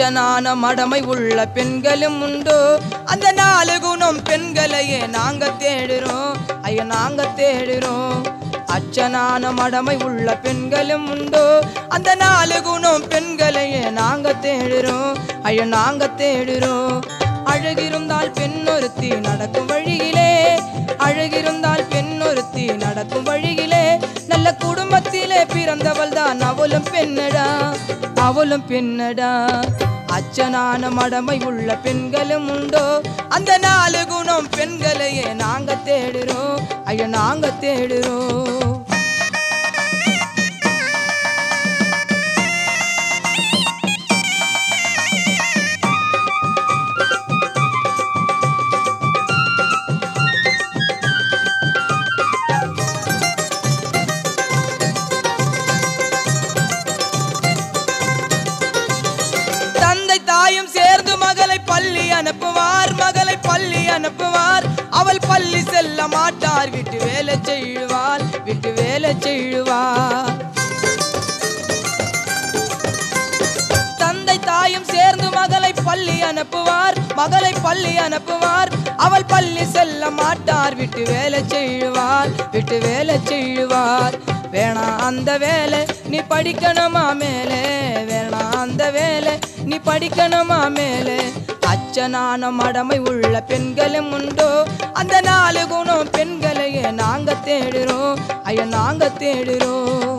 அச்சனான மடமை உள்ள பெண்களும் உண்டு அந்த நாலு குணம் பெண்களையே நாங்க தேடுறோம் ஐயா நாங்க தேடுறோம் அச்சனான மடமை உள்ள பெண்களும் உண்டு அந்த நாலு குணம் பெண்களையே நாங்க தேடுறோம் ஐயா நாங்க தேடுறோம் அழகிருந்தால் பெண் ஒருத்தி நடக்கும் வழியிலே அழகிருந்தால் பெண் ஒருத்தி நடக்கும் வழியிலே நல்ல குடும்பத்திலே பிறந்தவள் தான் அவளும் பெண்ணடா அவளும் பெண்ணடா அச்சனான மடமை உள்ள பெண்களும் உண்டோ அந்த நாலு குணம் பெண்களையே நாங்க தேடுறோம் ஐயா நாங்க தேடுறோம் தந்தை தாயும் சேர்ந்து மகளை பள்ளி அனுப்புவார் மகளை பள்ளி அனுப்புவார் அவள் பள்ளி செல்ல மாட்டார் விட்டு வேலை செய்வாள் விட்டு வேலை செய்வார் தந்தை தாயும் சேர்ந்து மகளை பள்ளி அனுப்புவார் மகளை பள்ளி அனுப்புவார் அவள் பள்ளி செல்ல மாட்டார் விட்டு வேலை செய்வார் விட்டு வேலை செய்வார் வேணாம் அந்த வேலை நீ படிக்கணுமா மேலே வேணாம் அந்த வேலை நீ படிக்கணுமா மேலே அச்சனான மடமை உள்ள பெண்களும் உண்டோ அந்த நாலு குணம் பெண்களையே நாங்க தேடுறோம் ஐயா நாங்க தேடுறோம்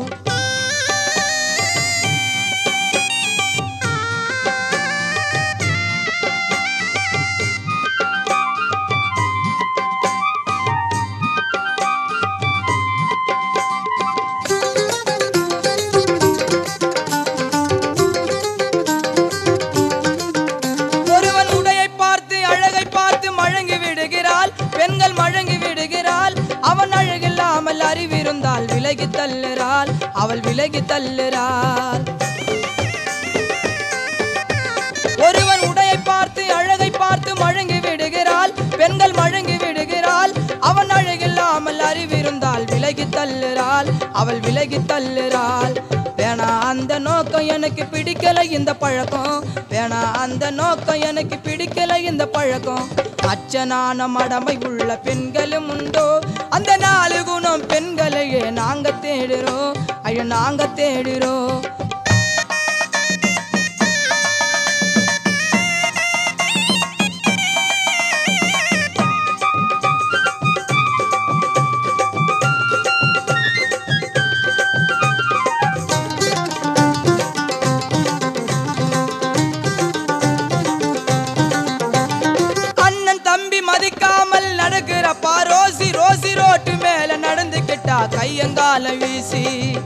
ஒருவன் உடையை பார்த்து அழகை பார்த்து மழங்கி விடுகிறாள் பெண்கள் மழங்கி விடுகிறாள் அவன் அழகில்லாமல் அறிவிருந்தால் விலகி தள்ளுறாள் அவள் விலகி தள்ளுறாள் ஒருவன் உடையை பார்த்து அழகை பார்த்து மழங்கி விடுகிறாள் பெண்கள் மழங்கி விடுகிறாள் அவன் அழகில்லாமல் அறிவிருந்தால் விலகி தள்ளுறாள் அவள் விலகி தள்ளுறாள் வேணா அந்த நோக்கம் எனக்கு பிடிக்கல இந்த பழக்கம் வேணா அந்த நோக்கம் எனக்கு பிடிக்கல இந்த பழக்கம் அச்சனான மடமை உள்ள பெண்களும் உண்டோ அந்த நாலு குணம் பெண்களையே நாங்க தேடுறோம் ஐயோ நாங்க தேடுறோம் அண்ணன் தம்பி மதிக்காமல் நடக்கிற ரோசி ரோசி ரோட்டு மேல நடந்துக்கிட்டா கையங்கால வீசி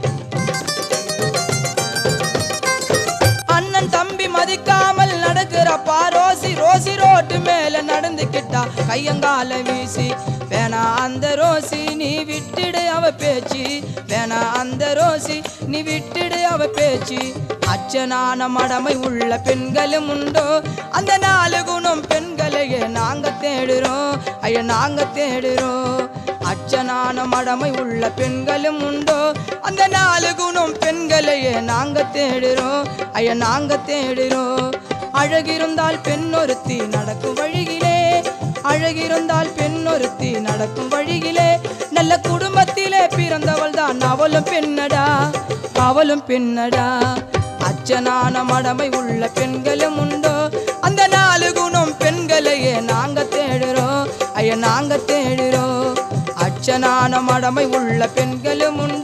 அண்ணன் தம்பி மதிக்காமல் நடக்கிற ரோசி ரோசி ரோட்டு மேல நடந்துக்கிட்டா கையங்கால வீசி வேணா அந்த ரோசி நீ விட்டுடு அவ பேச்சு வேணா அந்த ரோசி நீ விட்டுடு அவ பேச்சு அச்சனான மடமை உள்ள பெண்களும் உண்டோ அந்த நாலு குணம் பெண்களையே நாங்க தேடுறோம் ஐயா நாங்க தேடுறோம் அச்சனான மடமை உள்ள பெண்களும் உண்டோ அந்த நாலு குணம் பெண்களையே நாங்க தேடுறோம் ஐயா நாங்க தேடுறோம் அழகிருந்தால் பெண் ஒருத்தி நடக்கும் வழியிலே அழகிருந்தால் பெண் ஒருத்தி நடக்கும் வழியிலே நல்ல குடும்பத்திலே பிறந்தவள் தான் அவளும் பெண்ணடா அவளும் பெண்ணடா அச்சனான மடமை உள்ள பெண்களும் உண்டோ அந்த நாலு குணம் பெண்களையே நாங்க தேடுறோம் ஐயா நாங்க தேடுறோம் அச்சனான மடமை உள்ள பெண்களும் உண்டோ